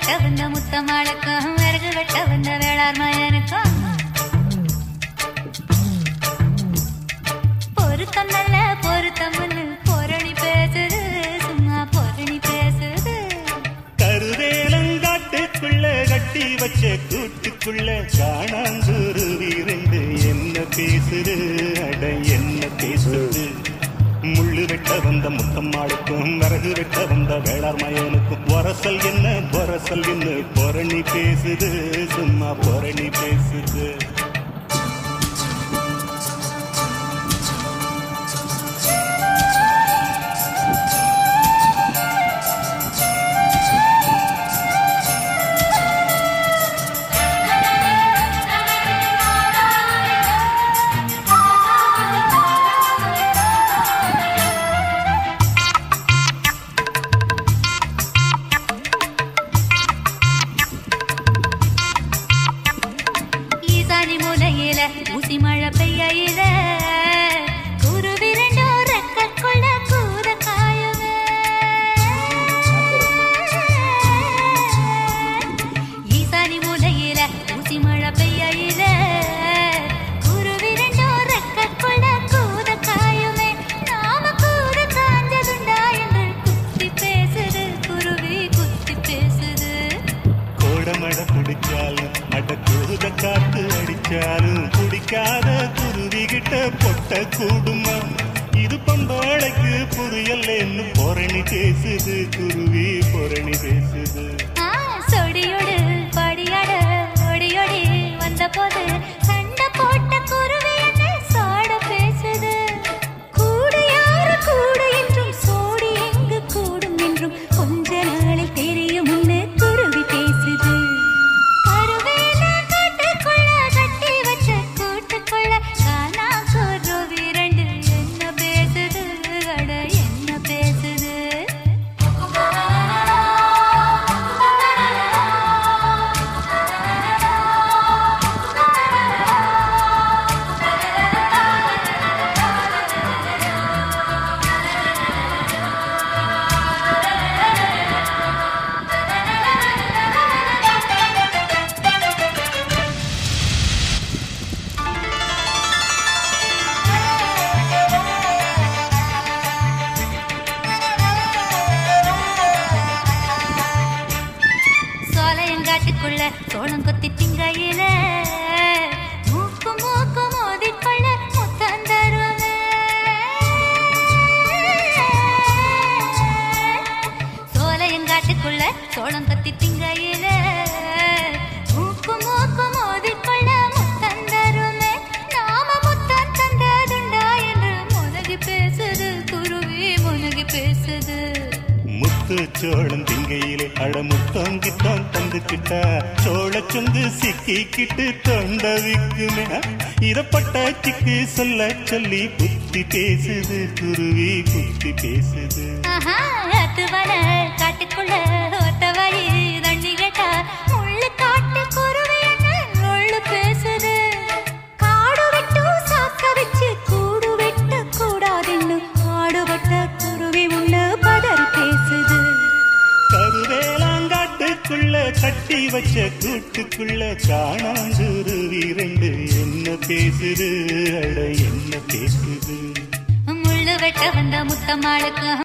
வெட்ட வந்த முத்தமாளுக்கும் விறகு வெட்ட வந்த வேளார் மயனுக்கும் பொருத்தம் நல்ல பொருத்தம் பொரணி பேசுது சும்மா பொரணி பேசுது கருவேலங்காட்டுக்குள்ள கட்டி வச்ச கூட்டுக்குள்ள காணாங்குருவி ரெண்டு என்ன பேசுது அட என்ன பேசுது முள்ளு வெட்ட வந்த முத்தம்மாளுக்கும் விறகு வெட்ட வந்த வேளார் மயனுக்கும் வரசல் என்ன பொரசல் என்ன பொரணி பேசுது சும்மா பொரணி பேசுது ஈசானி மூலையில ஊசி மழை பெய்யயில குருவி ரெண்டும் ரெக்க கொள்ள கூத காயுங்க ஈசானி மூலையில ஊசி மழை பெய்யயில குருவி ரெண்டும் ரெக்க கொள்ள கூத காயுமே நாம கூத காஞ்சதுண்டா என்று குத்தி பேசுது குருவி குத்தி பேசுது கோடமட பிடிச்சாலும் அட கூத காத்து அடிச்சாலும் பிடிக்காத குருவி கிட்ட பொட்ட கூடுமா இது பம்பாளைக்கு புரியலன்னு பொரணி பேசுது குருவி பொரணி பேசுது ஆ, சொடியோடு படியாட ஒடியோடி வந்த போது சண்டை போட்ட குருவி என்ன சாட பேசுது கூடு யாரு கூடு என்றும் சோடி எங்கு கூடும் என்றும் கொஞ்ச நாளில் தெரியும் குருவி பேசுது கருவேல காட்டுக்குள்ள கட்டி வச்ச கூட்டுக்குள்ள காணா குருவி ரெண்டு என்ன பேசுது அட என்ன பேசுது சோலையங்காட்டுக்குள்ள சோளம் கொத்தி திங்கையில மூக்கு மூக்கு மோதிக்கொள்ள முத்தம் தருவனே. சோலையங்காட்டுக்குள்ள சோளம் கொத்தி திங்கையில மூக்கு மூக்கு மோதிக்கொள்ள முத்தம் தருமே நாம முத்தம் தந்ததுண்டா என்று முனகி பேசுது குருவி முனகி பேசுது முத்து சோளம் திங்கையிலே அட முத்தம் கிட்டம் தந்துக்கிட்டா சோழ சொந்து சிக்கிக்கிட்டு தொண்ட விக்குமே இத பட்டாச்சிக்கு சொல்ல சொல்லி புத்தி பேசுது குருவி புத்தி பேசுது ஆஹா, அத்துவன காட்டுக்குள்ள ஒத்த வழி தண்ணி கேட்டா முள்ளு காட்டு குருவி என்ன நொள்ளு பேசுது காடு விட்டு சாக்க வச்சு கூடு வெட்ட கூடாதுன்னு ஆடுபட்ட குருவி உள்ள பதறி பேசுது கருவேலாங்காட்டுக்குள்ள கட்டி வச்ச கூட்டுக்குள்ள காணாங்குருவி ரெண்டு என்ன பேசுது அட என்ன பேசுது முள்ளு வெட்ட வந்த முத்தமாளுக்கு